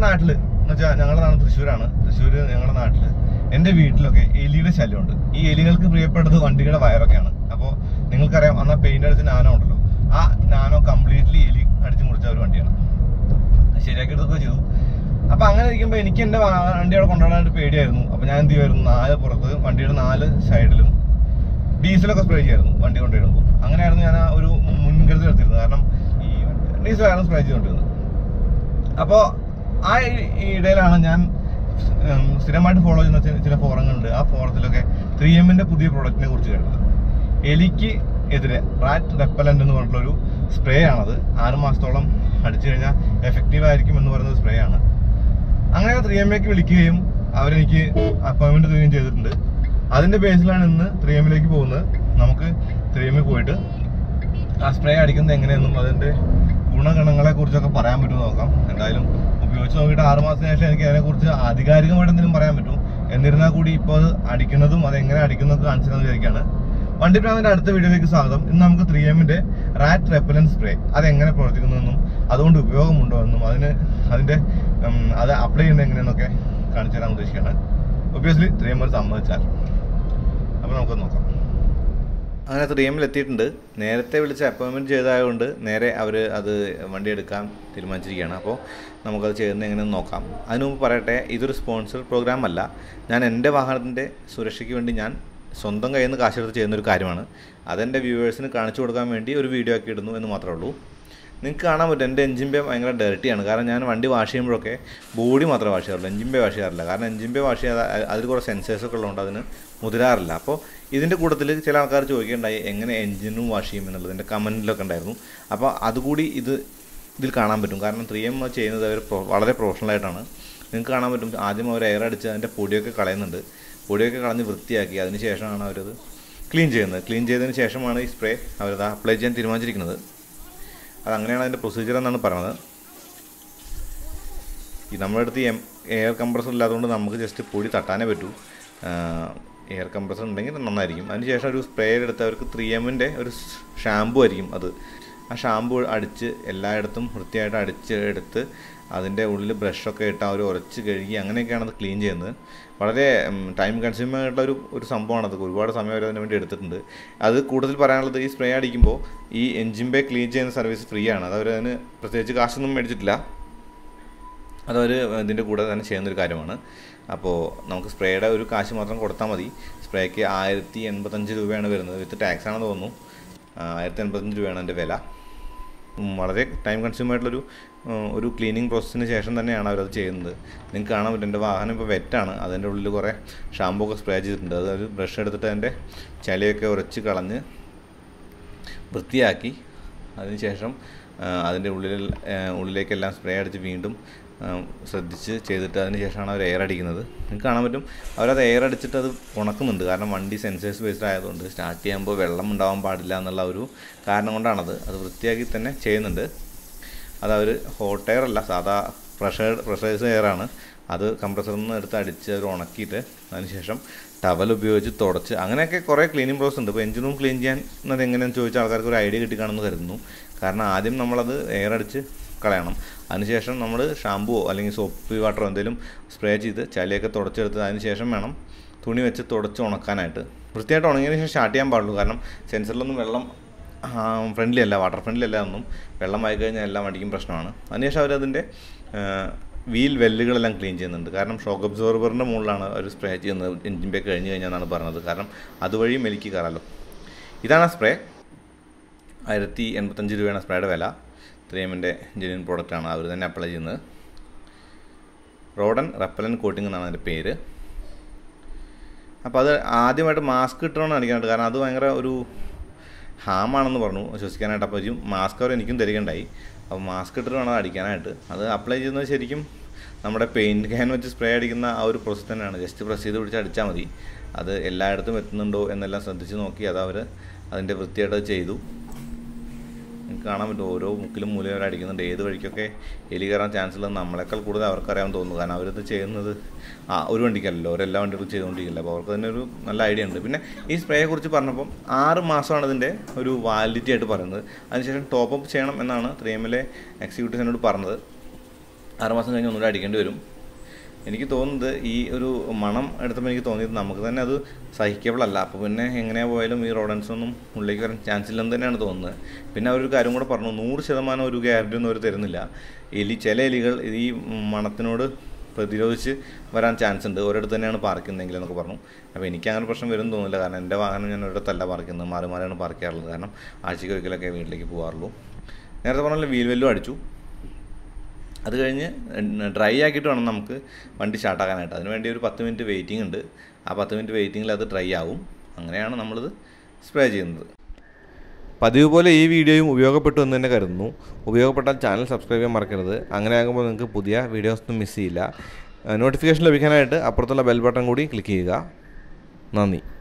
നാട്ടില് എന്ന് വെച്ചാൽ ഞങ്ങളുടെ നാട് തൃശ്ശൂരാണ് തൃശ്ശൂർ ഞങ്ങളുടെ നാട്ടില് എന്റെ വീട്ടിലൊക്കെ എലിയുടെ ശല്യമുണ്ട് ഈ എലികൾക്ക് പ്രിയപ്പെട്ടത് വണ്ടിയുടെ വയറൊക്കെയാണ് അപ്പോൾ നിങ്ങൾക്കറിയാം അന്ന് പെയിന്റ് അടിച്ച നാനോ ഉണ്ടല്ലോ ആ നാനോ കംപ്ലീറ്റ്ലി എലി അടിച്ചു മുറിച്ച ഒരു വണ്ടിയാണ് ശരിയാക്കി എടുത്തൊക്കെ ചെയ്തു അപ്പൊ അങ്ങനെ ഇരിക്കുമ്പോൾ എനിക്ക് എന്റെ വാ- വണ്ടി അവിടെ കൊണ്ടുപോകാനായിട്ട് പേടിയായിരുന്നു അപ്പൊ ഞാൻ എന്ത് ചെയ്യുമായിരുന്നു നാല് പുറത്ത് വണ്ടിയുടെ നാല് സൈഡിലും ഡീസലൊക്കെ സ്പ്രേ ചെയ്യായിരുന്നു വണ്ടി കൊണ്ടുവരുമ്പോൾ അങ്ങനെയായിരുന്നു ഞാൻ ആ ഒരു മുൻകരുതൽ എടുത്തിരുന്നത് കാരണം ഈ ഡീസലായിരുന്നു സ്പ്രേ ചെയ്തുകൊണ്ടിരുന്നത് അപ്പോൾ ആ ഇ- ഈ ഇടയിലാണ് ഞാൻ ഉം, സ്ഥിരമായിട്ട് ഫോളോ ചെയ്യുന്ന ചി- ചില ഫോറങ്ങളുണ്ട് ആ ഫോറത്തിലൊക്കെ ത്രീ എമ്മിന്റെ പുതിയ പ്രൊഡക്റ്റിനെ കുറിച്ച് കേട്ടത് എലിക്ക് എതിരെ റാറ്റ് റെപ്പലന്റ് എന്ന് പറഞ്ഞിട്ടുള്ള ഒരു സ്പ്രേ ആണത് ആറ് മാസത്തോളം അടിച്ചു കഴിഞ്ഞാൽ എഫക്റ്റീവ് ആയിരിക്കും എന്ന് പറയുന്ന സ്പ്രേ ആണ് അങ്ങനെ ത്രീ എം എക്ക് വിളിക്കുകയും അവരെനിക്ക് അപ്പോയിന്റ്മെന്റ് തരികയും ചെയ്തിട്ടുണ്ട് അതിന്റെ ബേസിലാണ് ഇന്ന് ത്രീ എമ്മിലേക്ക് പോകുന്നത് നമുക്ക് ത്രീ എമ്മിൽ പോയിട്ട് ആ സ്പ്രേ അടിക്കുന്നത് എങ്ങനെയെന്നും അതിന്റെ ഗുണഗണങ്ങളെ കുറിച്ചൊക്കെ പറയാൻ പറ്റുമോ നോക്കാം എന്തായാലും ഉപയോഗിച്ച് നോക്കിയിട്ട് ആറ് മാസത്തിന് ശേഷം എനിക്ക് അതിനെക്കുറിച്ച് ആധികാരികമായിട്ട് എന്തെങ്കിലും പറയാൻ പറ്റും എന്നിരുന്നാൽ കൂടി ഇപ്പോൾ അത് അടിക്കുന്നതും അത് എങ്ങനെ അടിക്കുന്നതൊക്കെ കാണിച്ചു തരാമെന്ന് വിചാരിക്കുകയാണ് വണ്ടി പ്രാന്തിന്റെ അടുത്ത വീഡിയോയിലേക്ക് സ്വാഗതം ഇന്ന് നമുക്ക് ത്രീ എമ്മിന്റെ റാറ്റ് റെപ്പലൻ സ്പ്രേ അത് എങ്ങനെ പ്രവർത്തിക്കുന്നതെന്നും അതുകൊണ്ട് ഉപയോഗമുണ്ടോ എന്നും അതിന് അതിന്റെ ഉം, അത് അപ്ലൈ ചെയ്യുന്നത് എങ്ങനെയെന്നൊക്കെ കാണിച്ചു തരാൻ ഉദ്ദേശിക്കുകയാണ് ഒബ്വിയസ്ലി ത്രീ എം സമ്മതിച്ചാൽ അപ്പോൾ നമുക്ക് നോക്കാം അങ്ങനെ ത്രീ എമ്മിൽ എത്തിയിട്ടുണ്ട് നേരത്തെ വിളിച്ച് അപ്പോയിൻമെൻറ്റ് ചെയ്തതായതുകൊണ്ട് നേരെ അവർ അത് വണ്ടി എടുക്കാൻ തീരുമാനിച്ചിരിക്കുകയാണ് അപ്പോൾ നമുക്കത് ചെയ്യുന്നത് എങ്ങനെയെന്ന് നോക്കാം അതിനു മുമ്പ് പറയട്ടെ ഇതൊരു സ്പോൺസർ പ്രോഗ്രാം അല്ല ഞാൻ എൻ്റെ വാഹനത്തിൻ്റെ സുരക്ഷയ്ക്ക് വേണ്ടി ഞാൻ സ്വന്തം കയ്യിൽ നിന്ന് കാശെടുത്ത് ചെയ്യുന്നൊരു കാര്യമാണ് അതെൻ്റെ വ്യൂവേഴ്സിന് കാണിച്ചു കൊടുക്കാൻ വേണ്ടി ഒരു വീഡിയോ ആക്കി ഇടുന്നു എന്ന് മാത്രമേ ഉള്ളൂ നിങ്ങൾക്ക് കാണാൻ പറ്റും എൻ്റെ എഞ്ചിൻ പേ ഭയങ്കര ഡയറക്റ്റിയാണ് കാരണം ഞാൻ വണ്ടി വാഷ് ചെയ്യുമ്പോഴൊക്കെ ബോഡി മാത്രമേ വാഷ് ചെയ്യാറുള്ളൂ എഞ്ചിൻ പേ വാഷ് ചെയ്യാറില്ല കാരണം എഞ്ചിൻ പേ വാഷ് ചെയ്യാതെ അ- അതിൽ കുറേ സെൻസേഴ്സ് ഒക്കെ ഉള്ളതുകൊണ്ട് അതിന് മുതിരാറില്ല അപ്പോൾ ഇതിൻ്റെ കൂട്ടത്തിൽ ചില ആൾക്കാർ ചോദിക്കുകയുണ്ടായി എങ്ങനെ എഞ്ചിനും വാഷ് ചെയ്യും എന്നുള്ളത് എൻ്റെ കമൻറ്റിലൊക്കെ ഉണ്ടായിരുന്നു അപ്പോൾ അതുകൂടി ഇത് ഇതിൽ കാണാൻ പറ്റും കാരണം ത്രീ എം ചെയ്യുന്നത് അവർ പ്രൊ- വളരെ പ്രൊഫഷണലായിട്ടാണ് നിങ്ങൾക്ക് കാണാൻ പറ്റും ആദ്യം അവർ എയർ അടിച്ച് അതിൻ്റെ പൊടിയൊക്കെ കളയുന്നുണ്ട് പൊടിയൊക്കെ കളഞ്ഞ് വൃത്തിയാക്കി അതിന് ശേഷമാണ് അവരത് ക്ലീൻ ചെയ്യുന്നത് ക്ലീൻ ചെയ്തതിന് ശേഷമാണ് ഈ സ്പ്രേ അവരത് അപ്ലൈ ചെയ്യാൻ തീരുമാനിച്ചിരിക്കുന്നത് അതങ്ങനെയാണ് അതിൻ്റെ പ്രൊസീജിയർ എന്നാണ് പറയുന്നത് ഈ നമ്മുടെ അടുത്ത് എം എയർ കംപ്രസർ ഇല്ലാത്തതുകൊണ്ട് നമുക്ക് ജസ്റ്റ് പൊടി തട്ടാനേ പറ്റൂ എയർ കംപ്രസർ ഉണ്ടെങ്കിൽ നന്നായിരിക്കും അതിനുശേഷം ഒരു സ്പ്രേ എടുത്ത് അവർക്ക് ത്രീ എമ്മിൻ്റെ ഒരു ഷാമ്പു ആയിരിക്കും അത് ആ ഷാമ്പു അടിച്ച് എല്ലായിടത്തും വൃത്തിയായിട്ട് അടിച്ച് എടുത്ത് അതിൻ്റെ ഉള്ളിൽ ബ്രഷൊക്കെ ഇട്ട് അവർ ഉരച്ച് കഴുകി അങ്ങനെയൊക്കെയാണ് അത് ക്ലീൻ ചെയ്യുന്നത് വളരെ ടൈം കൺസ്യൂമിംഗ് ആയിട്ടുള്ള ഒരു ഒരു സംഭവമാണ് അത് ഒരുപാട് സമയം അവർ അതിന് വേണ്ടി എടുത്തിട്ടുണ്ട് അത് കൂടുതൽ പറയാനുള്ളത് ഈ സ്പ്രേ അടിക്കുമ്പോൾ ഈ എഞ്ചിൻ ബേ ക്ലീൻ ചെയ്യുന്ന സർവീസ് ഫ്രീ ആണ് അത് അവരതിന് പ്രത്യേകിച്ച് കാശൊന്നും മേടിച്ചിട്ടില്ല അതവർ ഇതിൻ്റെ കൂടെ തന്നെ ചെയ്യുന്നൊരു കാര്യമാണ് അപ്പോൾ നമുക്ക് സ്പ്രേയുടെ ഒരു കാശ് മാത്രം കൊടുത്താൽ മതി സ്പ്രേക്ക് ആയിരത്തി എൺപത്തഞ്ച് രൂപയാണ് വരുന്നത് വിത്ത് ടാക്സ് ആണെന്ന് തോന്നുന്നു ആയിരത്തി എൺപത്തഞ്ച് രൂപയാണ് അതിൻ്റെ വില ഉം, വളരെ ടൈം കൺസ്യൂം ആയിട്ടുള്ളൊരു ഉം, ഒരു ക്ലീനിങ് പ്രോസസ്സിന് ശേഷം തന്നെയാണ് അവരത് ചെയ്യുന്നത് നിങ്ങൾക്ക് കാണാൻ പറ്റും എൻ്റെ വാഹനം ഇപ്പോൾ വെറ്റാണ് അതിൻ്റെ ഉള്ളിൽ കുറേ ഷാമ്പൂ ഒക്കെ സ്പ്രേ ചെയ്തിട്ടുണ്ട് അത് ഒരു ബ്രഷ് എടുത്തിട്ട് അതിൻ്റെ ചളിയൊക്കെ ഉരച്ച് കളഞ്ഞ് വൃത്തിയാക്കി അതിനുശേഷം ആ, അതിൻ്റെ ഉള്ളിൽ ആ, ഉള്ളിലേക്കെല്ലാം സ്പ്രേ അടിച്ച് വീണ്ടും ആ, ശ്രദ്ധിച്ച് ചെയ്തിട്ട് അതിന് ശേഷമാണ് അവർ എയർ അടിക്കുന്നത് നിങ്ങൾക്ക് കാണാൻ പറ്റും അവരത് എയർ അടിച്ചിട്ട് അത് ഉണക്കുന്നുണ്ട് കാരണം വണ്ടി സെൻസേഴ്സ് ബേസ്ഡ് ആയതുകൊണ്ട് സ്റ്റാർട്ട് ചെയ്യുമ്പോൾ വെള്ളം ഉണ്ടാവാൻ പാടില്ല എന്നുള്ള ഒരു കാരണം കൊണ്ടാണത് അത് വൃത്തിയാക്കി തന്നെ ചെയ്യുന്നുണ്ട് അതവർ ഹോട്ട് എയർ അല്ല സാധാ പ്രഷർ പ്രഷറൈസ് എയർ ആണ് അത് കംപ്രസറിൽ നിന്ന് എടുത്ത് അടിച്ച് അവർ ഉണക്കിയിട്ട് അതിനുശേഷം ടവൽ ഉപയോഗിച്ച് തുടച്ച് അങ്ങനെയൊക്കെ കുറേ ക്ലീനിങ് പ്രോസസ് ഉണ്ട് ഇപ്പോൾ എഞ്ചിൻ റൂം ക്ലീൻ ചെയ്യാൻ എന്നത് എങ്ങനെയാണെന്ന് ചോദിച്ചാൽ ആൾക്കാർക്ക് ഒരു ഐഡിയ കിട്ടിക്കാണെന്ന് കരുതുന്നു കാരണം ആദ്യം നമ്മളത് എയർ അടിച്ച് കളയണം അതിനുശേഷം നമ്മൾ ഷാമ്പുവോ അല്ലെങ്കിൽ സോപ്പ് വാട്ടറോ എന്തെങ്കിലും സ്പ്രേ ചെയ്ത് ചളിയൊക്കെ തുടച്ചെടുത്ത് അതിന് ശേഷം വേണം തുണി വെച്ച് തുടച്ച് ഉണക്കാനായിട്ട് വൃത്തിയായിട്ട് ഉണങ്ങിയതിന് ശേഷം സ്റ്റാർട്ട് ചെയ്യാൻ പാടുള്ളൂ കാരണം സെൻസറിലൊന്നും വെള്ളം ഫ്രണ്ട്ലി അല്ല വാട്ടർ ഫ്രണ്ട്ലി അല്ല ഒന്നും വെള്ളമായി കഴിഞ്ഞാൽ എല്ലാം അടിക്കും പ്രശ്നമാണ് അതിനുശേഷം അവരതിൻ്റെ വീൽ വെല്ലുകളെല്ലാം ക്ലീൻ ചെയ്യുന്നുണ്ട് കാരണം ഷോക്ക് അബ്സോർബറിൻ്റെ മുകളിലാണ് അവർ സ്പ്രേ ചെയ്യുന്നത് എഞ്ചിൻ ബേ കഴിഞ്ഞ് കഴിഞ്ഞാൽ പറഞ്ഞത് കാരണം അതുവഴി മെലിക്ക് കയറാമല്ലോ ഇതാണ് സ്പ്രേ ആയിരത്തി എൺപത്തഞ്ച് രൂപയാണ് സ്പ്രേയുടെ വില ത്രീ എമ്മിൻ്റെ ജെന്യൂൻ പ്രോഡക്റ്റാണ് അവർ തന്നെ അപ്ലൈ ചെയ്യുന്നത് റോഡൻ റപ്പലൻ കോട്ടിംഗ് എന്നാണ് അതിൻ്റെ പേര് അപ്പോൾ അത് ആദ്യമായിട്ട് മാസ്ക് ഇട്ടോണ്ടാണ് അടിക്കാനായിട്ട് കാരണം അത് ഭയങ്കര ഒരു ഹാമാണെന്ന് പറഞ്ഞു ശ്വസിക്കാനായിട്ട് അപ്പോൾ ഒരു മാസ്ക് അവർ എനിക്കും തരികയുണ്ടായി അപ്പോൾ മാസ്ക് ഇട്ടിട്ട് വേണം അത് അടിക്കാനായിട്ട് അത് അപ്ലൈ ചെയ്യുന്നത് ശരിക്കും നമ്മുടെ പെയിൻറ്റ് ക്യാൻ വെച്ച് സ്പ്രേ അടിക്കുന്ന ആ ഒരു പ്രോസസ്സ് തന്നെയാണ് ജസ്റ്റ് പ്രസ് ചെയ്ത് പിടിച്ച് അടിച്ചാൽ മതി അത് എല്ലായിടത്തും എത്തുന്നുണ്ടോ എന്നെല്ലാം ശ്രദ്ധിച്ച് നോക്കി അത് അവർ അതിൻ്റെ വൃത്തിയായിട്ട് അത് ചെയ്തു നിങ്ങൾക്ക് കാണാൻ പറ്റും ഓരോ മുക്കിലും മൂലയും അവർ അടിക്കുന്നുണ്ട് ഏത് വഴിക്കൊക്കെ എലി കയറാൻ ചാൻസ് ഉള്ളത് നമ്മളെക്കാൾ കൂടുതൽ അവർക്കറിയാൻ തോന്നുന്നു കാരണം അവരിത് ചെയ്യുന്നത് ആ ഒരു വണ്ടിക്കല്ലല്ലോ അവരെല്ലാ വണ്ടികളും ചെയ്തുകൊണ്ടിരിക്കില്ല അപ്പോൾ അവർക്ക് തന്നെ ഒരു നല്ല ഐഡിയ ഉണ്ട് പിന്നെ ഈ സ്പ്രേയെ കുറിച്ച് പറഞ്ഞപ്പം ആറ് മാസമാണ് ഇതിൻ്റെ ഒരു വാലിഡിറ്റി ആയിട്ട് പറയുന്നത് അതിനുശേഷം ടോപ്പ് അപ്പ് ചെയ്യണം എന്നാണ് ത്രീ എമ്മിലെ എക്സിക്യൂട്ടീവ്സിനോട് പറഞ്ഞത് ആറുമാസം കഴിഞ്ഞ് ഒന്നുകൂടെ അടിക്കേണ്ടി വരും എനിക്ക് തോന്നുന്നത് ഈ ഒരു മണം എടുത്തപ്പോൾ എനിക്ക് തോന്നിയത് നമുക്ക് തന്നെ അത് സഹിക്കബിൾ അല്ല അപ്പോൾ പിന്നെ എങ്ങനെയാ പോയാലും ഈ റോഡൻസ് ഒന്നും ഉള്ളിലേക്ക് വരാൻ ചാൻസ് ഇല്ലെന്ന് തന്നെയാണ് തോന്നുന്നത് പിന്നെ അവരൊരു കാര്യം കൂടെ പറഞ്ഞു നൂറ് ശതമാനം ഒരു ഗ്യാരണ്ടി ഒന്നും അവർ തരുന്നില്ല എലി ചില എലികൾ ഈ മണത്തിനോട് പ്രതിരോധിച്ച് വരാൻ ചാൻസ് ഉണ്ട് ഒരിടത്ത് തന്നെയാണ് പാർക്ക് ചെയ്യുന്നതെങ്കിൽ എന്നൊക്കെ പറഞ്ഞു അപ്പോൾ എനിക്ക് അങ്ങനെ പ്രശ്നം വരും തോന്നുന്നില്ല കാരണം എൻ്റെ വാഹനം ഞാൻ ഒരിടത്തല്ല പാർക്ക് ചെയ്യുന്നത് മാറി മാറിയാണ് പാർക്ക് ചെയ്യാറുള്ളത് കാരണം ആഴ്ചയ്ക്ക് ഒരിക്കലൊക്കെ വീട്ടിലേക്ക് പോകാറുള്ളൂ നേരത്തെ പറഞ്ഞാൽ വീൽ വെല്ലും അടിച്ചു അത് കഴിഞ്ഞ് ഡ്രൈ ആക്കിയിട്ട് വേണം നമുക്ക് വണ്ടി സ്റ്റാർട്ടാക്കാനായിട്ട് അതിന് വേണ്ടി ഒരു പത്ത് മിനിറ്റ് വെയിറ്റിംഗ് ഉണ്ട് ആ പത്ത് മിനിറ്റ് വെയിറ്റിങ്ങിൽ അത് ഡ്രൈ ആവും അങ്ങനെയാണ് നമ്മളിത് സ്പ്രേ ചെയ്യുന്നത് പതിവ് പോലെ ഈ വീഡിയോയും ഉപയോഗപ്പെട്ടു എന്ന് തന്നെ കരുതുന്നു ഉപയോഗപ്പെട്ടാൽ ചാനൽ സബ്സ്ക്രൈബ് ചെയ്യാൻ മറക്കരുത് അങ്ങനെ ആകുമ്പോൾ നിങ്ങൾക്ക് പുതിയ വീഡിയോസ് ഒന്നും മിസ് ചെയ്യില്ല നോട്ടിഫിക്കേഷൻ ലഭിക്കാനായിട്ട് അപ്പുറത്തുള്ള ബെൽ ബട്ടൺ കൂടി ക്ലിക്ക് ചെയ്യുക നന്ദി